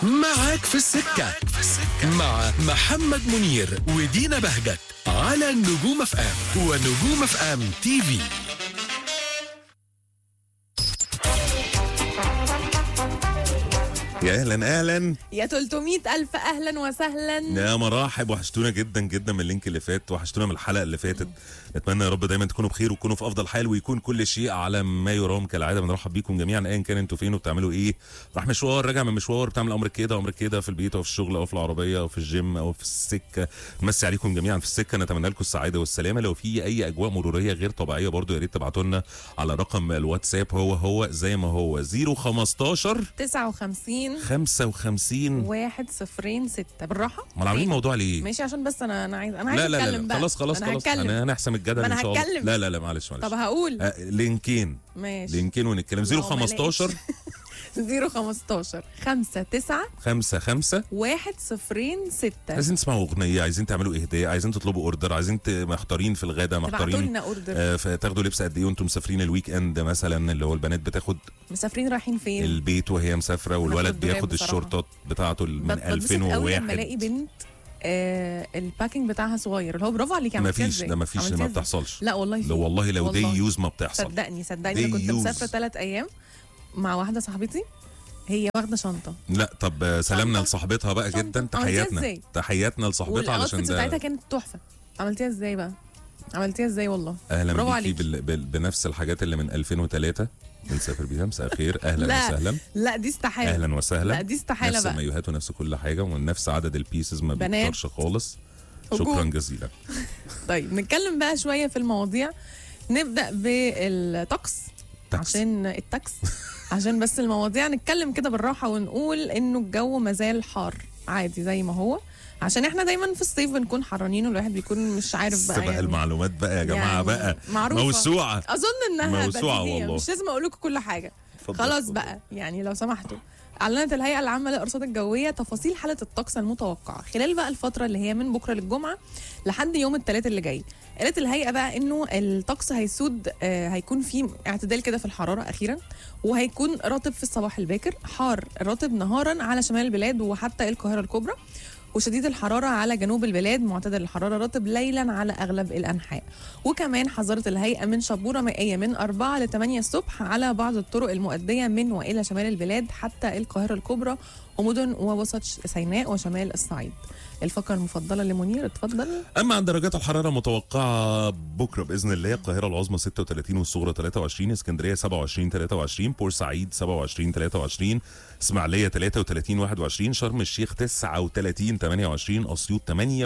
معاك في السكة مع محمد منير ودينا بهجت على نجوم اف ام ونجوم اف ام تي في يا اهلا اهلا يا 300 ألف أهلا وسهلا يا مراحب وحشتونا جدا جدا من اللينك اللي فات وحشتونا من الحلقه اللي فاتت نتمنى يا رب دايما تكونوا بخير وتكونوا في افضل حال ويكون كل شيء على ما يرام كالعاده بنرحب بيكم جميعا ايا كان انتوا فين وبتعملوا ايه راح مشوار راجع من مشوار بتعمل امرك كده امرك كده في البيت او في الشغل او في العربيه او في الجيم او في السكه نمسي عليكم جميعا في السكه نتمنى لكم السعاده والسلامه لو في اي اجواء مروريه غير طبيعيه برضو يا ريت تبعتوا لنا على رقم الواتساب هو هو زي ما هو 015 59 55 واحد صفرين ستة بالراحة امال عاملين إيه؟ موضوع ليه؟ ماشي عشان بس أنا أنا عايز أنا عايز لا لا أتكلم لا بقى خلاص خلاص أنا خلاص هتكلم انا هنحسم الجدل ما ان أنا شاء الله هتكلم. لا لا لا معلش معلش طب هقول آه، لينكين ماشي لينكين ونتكلم اللهم 015 0 15 5 9 5 5 واحد صفرين ستة عايزين تسمعوا اغنيه عايزين تعملوا اهداء عايزين تطلبوا اوردر عايزين ت- محتارين في الغدا تبعتوا محتارين لنا أوردر آه، فتاخدوا لبس قد ايه وانتم مسافرين الويك اند مثلا اللي هو البنات بتاخد مسافرين رايحين فين؟ البيت وهي مسافره والولد الدولاب بياخد بصراحة. الشورتات بتاعته من بت- بتبسط قوي لما 2001 الاقي بنت آه الباكينج بتاعها صغير اللي هو برافو عليكي ما عملتيها فيش ازاي؟ ده ما فيش عملتيها ما ازاي؟ بتحصلش لا والله لو في. والله لو دي والله. يوز ما بتحصل صدقني صدقني انا Day كنت use. مسافره ثلاث ايام مع واحده صاحبتي هي واخده شنطه لا طب آه، سلامنا شنطة. لصاحبتها بقى شنطة. جدا عملتيها تحياتنا ازاي؟ تحياتنا لصاحبتها علشان والاوتفيتس ده بتاعتها كانت تحفه عملتيها ازاي بقى عملتيها ازاي والله اهلا برافو بيكي عليكي. بال... بال... بنفس الحاجات اللي من 2003 بنسافر بيها مساء الخير اهلا لا. وسهلا لا دي استحاله اهلا وسهلا لا دي استحاله نفس بقى المايوهات ونفس كل حاجه ونفس عدد البيسز ما بنات. بيكترش خالص هجوم. شكرا جزيلا طيب نتكلم بقى شويه في المواضيع نبدا بالطقس تاكس. عشان التاكس عشان بس المواضيع نتكلم كده بالراحه ونقول انه الجو مازال حار عادي زي ما هو عشان احنا دايما في الصيف بنكون حرانين والواحد بيكون مش عارف بس بقى بقى يعني المعلومات بقى يا جماعه يعني بقى معروفة. موسوعه اظن انها موسوعة بديهية، والله. مش لازم اقول لكم كل حاجه اتفضل، خلاص اتفضل. بقى يعني لو سمحتوا اعلنت الهيئه العامه للارصاد الجويه تفاصيل حاله الطقس المتوقعه خلال بقى الفتره اللي هي من بكره للجمعه لحد يوم الثلاث اللي جاي قالت الهيئه بقى انه الطقس هيسود آه هيكون فيه اعتدال كده في الحراره اخيرا وهيكون رطب في الصباح الباكر حار رطب نهارا على شمال البلاد وحتى القاهره الكبرى وشديد الحرارة على جنوب البلاد معتدل الحرارة رطب ليلا على أغلب الأنحاء وكمان حذرت الهيئة من شبورة مائية من 4 ل 8 الصبح على بعض الطرق المؤدية من وإلى شمال البلاد حتى القاهرة الكبرى ومدن ووسط سيناء وشمال الصعيد الفقرة المفضلة لمنير اتفضل اما عن درجات الحراره المتوقعه بكره باذن الله القاهره العظمى 36 والصغرى 23 اسكندريه 27 23 بورسعيد 27 23 اسماعيليه 33 21 شرم الشيخ 39 28 اسيوط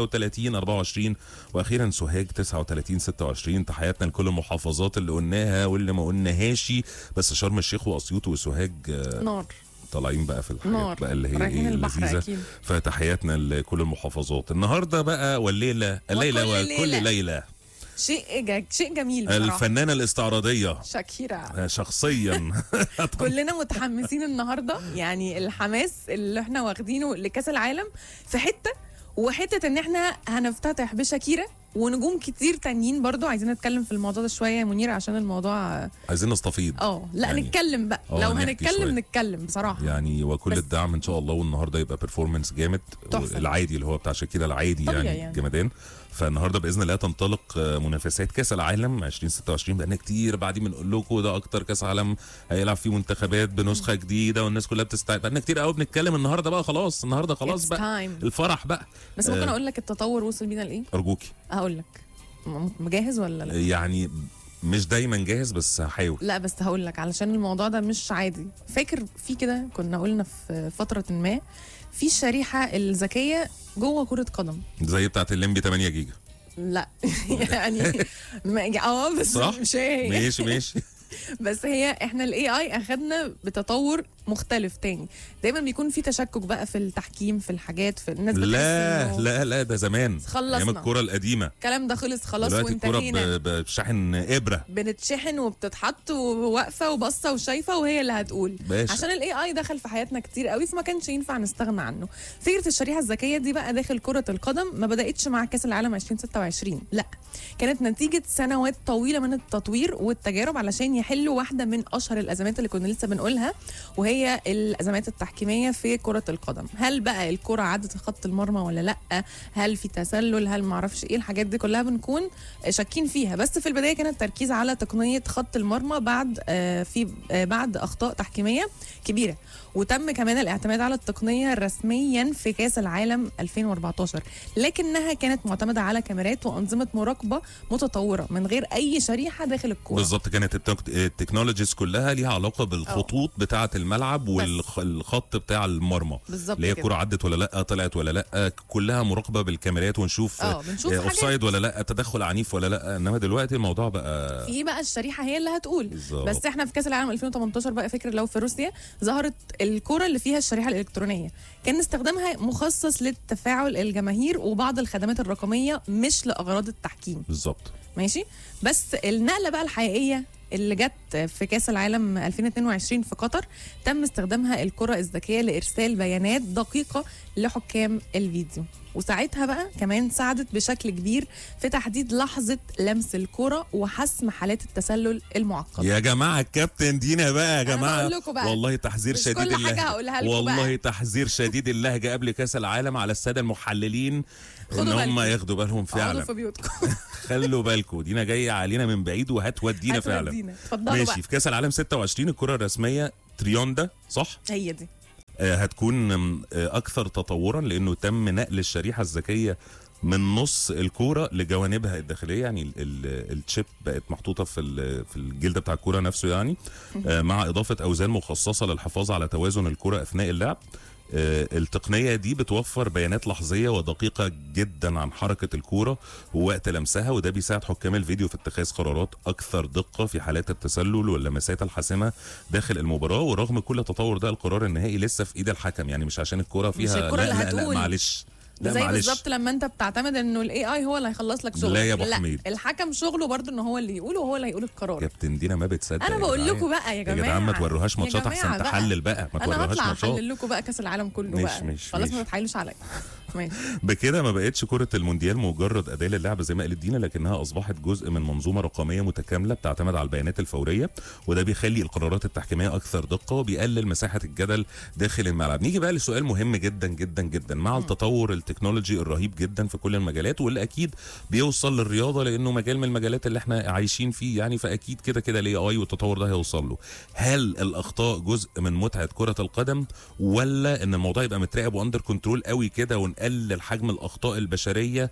38 24 واخيرا سوهاج 39 26 تحياتنا لكل المحافظات اللي قلناها واللي ما قلناهاش بس شرم الشيخ واسيوط وسوهاج آه، نار طالعين بقى في الحاجات نار بقى اللي هي رايحين ايه البحر اللذيذه أكيد فتحياتنا لكل المحافظات النهارده بقى والليله الليله وكل وكل ليلة. ليله شيء جا... شيء جميل بصراحة الفنانه الاستعراضيه شاكيرا شخصيا كلنا متحمسين النهارده يعني الحماس اللي احنا واخدينه لكاس العالم في حته وحته ان احنا هنفتتح بشاكيرا ونجوم كتير تانيين برضو عايزين نتكلم في الموضوع ده شويه يا منير عشان الموضوع عايزين نستفيض اه لا يعني- نتكلم بقى اه لو نحكي هنتكلم شوية. نتكلم بصراحه يعني وكل بس- الدعم ان شاء الله والنهارده يبقى بيرفورمانس جامد تحفة. العادي اللي هو بتاع شاكيرا العادي طبيعي يعني, يعني. جمدان فالنهارده باذن الله تنطلق آه، منافسات كاس العالم 2026 بقالنا كتير بعدين بنقول لكم ده اكتر كاس عالم هيلعب فيه منتخبات بنسخه جديده والناس كلها بتستعد بقالنا كتير قوي بنتكلم النهارده بقى خلاص النهارده خلاص It's بقى time. الفرح بقى بس ممكن آه. اقول لك التطور وصل بينا لايه ارجوكي هقول لك م- مجهز ولا لا يعني مش دايما جاهز بس هحاول لا بس هقول لك علشان الموضوع ده مش عادي فاكر في كده كنا قلنا في فتره ما في الشريحه الذكيه جوه كره قدم زي بتاعت الليمبي 8 جيجا لا يعني ما- اه بس صح؟ مش هي ماشي ماشي بس هي احنا الاي اي اخدنا بتطور مختلف تاني دايما بيكون في تشكك بقى في التحكيم في الحاجات في الناس بتحس لا إنه لا لا ده زمان خلصنا. ايام الكرة القديمة الكلام ده خلص خلاص دلوقتي الكرة وانتهينا ب- بشحن إبرة بنتشحن وبتتحط وواقفه وباصه وشايفه وهي اللي هتقول باشا. عشان الاي اي دخل في حياتنا كتير قوي فما كانش ينفع نستغنى عنه فكره الشريحه الذكيه دي بقى داخل كره القدم ما بداتش مع كاس العالم 2026 لا كانت نتيجه سنوات طويله من التطوير والتجارب علشان يحلوا واحده من اشهر الازمات اللي كنا لسه بنقولها وهي وهي الازمات التحكيميه في كره القدم هل بقى الكره عدت خط المرمى ولا لا هل في تسلل هل معرفش ايه الحاجات دي كلها بنكون شاكين فيها بس في البدايه كان التركيز على تقنيه خط المرمى بعد آه، في آه، بعد اخطاء تحكيميه كبيره وتم كمان الاعتماد على التقنيه رسميا في كاس العالم 2014 لكنها كانت معتمده على كاميرات وانظمه مراقبه متطوره من غير اي شريحه داخل الكوره بالظبط كانت التك- التكنولوجيز كلها ليها علاقه بالخطوط بتاعه الملعب والخط بتاع المرمى بالظبط اللي هي كده. الكوره عدت ولا لا طلعت ولا لا كلها مراقبه بالكاميرات ونشوف اه بنشوف اوف حاجات سايد ولا لا تدخل عنيف ولا لا انما دلوقتي الموضوع بقى في بقى الشريحه هي اللي هتقول بالظبط. بس احنا في كاس العالم 2018 بقى فكر لو في روسيا ظهرت الكره اللي فيها الشريحه الالكترونيه كان استخدامها مخصص للتفاعل الجماهير وبعض الخدمات الرقميه مش لاغراض التحكيم بالظبط ماشي بس النقله بقى الحقيقيه اللي جت في كاس العالم 2022 في قطر تم استخدامها الكرة الذكية لإرسال بيانات دقيقة لحكام الفيديو وساعتها بقى كمان ساعدت بشكل كبير في تحديد لحظة لمس الكرة وحسم حالات التسلل المعقدة يا جماعه الكابتن دينا بقى يا أنا جماعه بقول لكم بقى. والله تحذير مش شديد كل حاجة اللهجه هقولها لكم والله بقى. تحذير شديد اللهجه قبل كاس العالم على الساده المحللين ان خدوا هم بالكم. ياخدوا بالهم اقعدوا فعلا في بيوتكم خلوا بالكم دينا جايه علينا من بعيد وهتودينا فعلا هتودينا. اتفضلوا ماشي بقى في كاس العالم 26 الكره الرسميه تريوندا صح هي دي آه، هتكون آم، آه، اكثر تطورا لانه تم نقل الشريحه الذكيه من نص الكوره لجوانبها الداخليه يعني ال- ال- الشيب بقت محطوطه في ال- في الجلد بتاع الكوره نفسه يعني آه، مع اضافه اوزان مخصصه للحفاظ على توازن الكوره اثناء اللعب آه، التقنيه دي بتوفر بيانات لحظيه ودقيقه جدا عن حركه الكوره ووقت لمسها وده بيساعد حكام الفيديو في اتخاذ قرارات اكثر دقه في حالات التسلل واللمسات الحاسمه داخل المباراه ورغم كل التطور ده القرار النهائي لسه في ايد الحكم يعني مش عشان الكوره فيها الكرة لا, اللي لا, لا هتقول. معلش لا زي معلش بالظبط لما انت بتعتمد انه الاي اي هو اللي هيخلص لك شغلك لا يا أبو حميد. الحكم شغله برضه ان هو اللي يقول وهو اللي هيقول القرار كابتن دينا ما بتصدق انا يا بقول جدعان. لكم بقى يا جماعه يا جدعان ما توروهاش يا ماتشات جماعة احسن بقى. تحلل بقى ما انا توروهاش هطلع ماتشات احلل لكم بقى كاس العالم كله مش- بقى مش- خلاص مش. ما تتحايلوش عليا ماشي بكده ما بقتش كرة المونديال مجرد أداة للعب زي ما قالت دينا لكنها أصبحت جزء من منظومة رقمية متكاملة بتعتمد على البيانات الفورية وده بيخلي القرارات التحكيمية أكثر دقة وبيقلل مساحة الجدل داخل الملعب نيجي بقى لسؤال مهم جدا جدا جدا مع التطور التكنولوجي الرهيب جدا في كل المجالات واللي أكيد بيوصل للرياضة لأنه مجال من المجالات اللي احنا عايشين فيه يعني فأكيد كده كده الاي اي والتطور ده هيوصل له هل الأخطاء جزء من متعة كرة القدم ولا ان الموضوع يبقى متراقب واندر كنترول قوي كده ونقلل حجم الاخطاء البشريه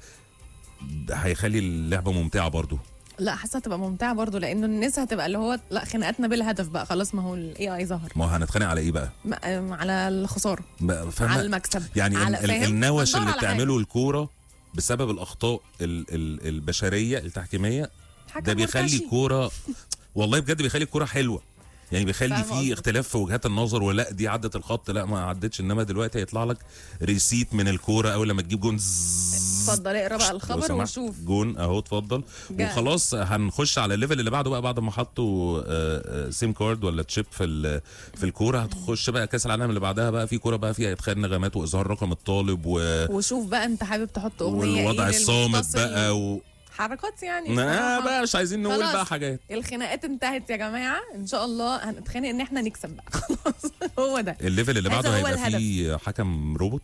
ده هيخلي اللعبه ممتعه برضو لا حاسه هتبقى ممتعه برضه لانه الناس هتبقى اللي هو لا خناقاتنا بالهدف بقى خلاص ما هو الاي اي ظهر ما هو هنتخانق على ايه بقى م- آم، على الخساره بقى فاهمة؟ على المكسب يعني على ال- ال- فاهم؟ النوش هندور اللي على حاجة. بتعمله الكوره بسبب الاخطاء ال ال البشريه التحكيميه حكم ده بيخلي مرتشي. الكوره والله بجد بيخلي الكوره حلوه يعني بيخلي فاهمة في قصدك. اختلاف في وجهات النظر ولا دي عدت الخط لا ما عدتش انما دلوقتي هيطلع لك ريسيت من الكوره اول لما تجيب جون زzzz. اتفضل اقرا بقى لو الخبر سمحت، وشوف جون اهو اتفضل جا. وخلاص هنخش على الليفل اللي بعده بقى بعد ما حطوا آه، آه، سيم كارد ولا تشيب في ال- في الكوره هتخش بقى كاس العالم اللي بعدها بقى في كوره بقى فيها ادخال نغمات واظهار رقم الطالب و... وشوف بقى انت حابب تحط اغنيه والوضع ايه الصامت للمتصل. بقى و... حركات يعني آه بصراحة. بقى مش عايزين نقول خلاص. بقى حاجات الخناقات انتهت يا جماعه ان شاء الله هنتخانق ان احنا نكسب بقى خلاص هو ده الليفل اللي هذا بعده هو هيبقى الهدف. فيه حكم روبوت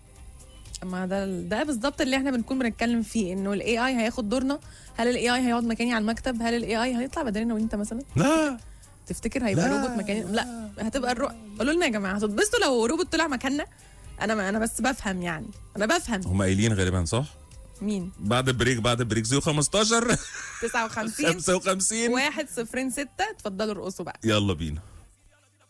ما ده ده بالظبط اللي احنا بنكون بنتكلم فيه انه الاي اي هياخد دورنا هل الاي اي هيقعد مكاني على المكتب هل الاي اي هيطلع بدلنا وانت مثلا لا تفتكر هيبقى لا. روبوت مكاني لا هتبقى الرو... قولوا لنا يا جماعه هتتبسطوا لو روبوت طلع مكاننا انا ما انا بس بفهم يعني انا بفهم هم قايلين غالبا صح مين بعد البريك بعد البريك زيرو 15 59 55 1 0 6 اتفضلوا ارقصوا بقى يلا بينا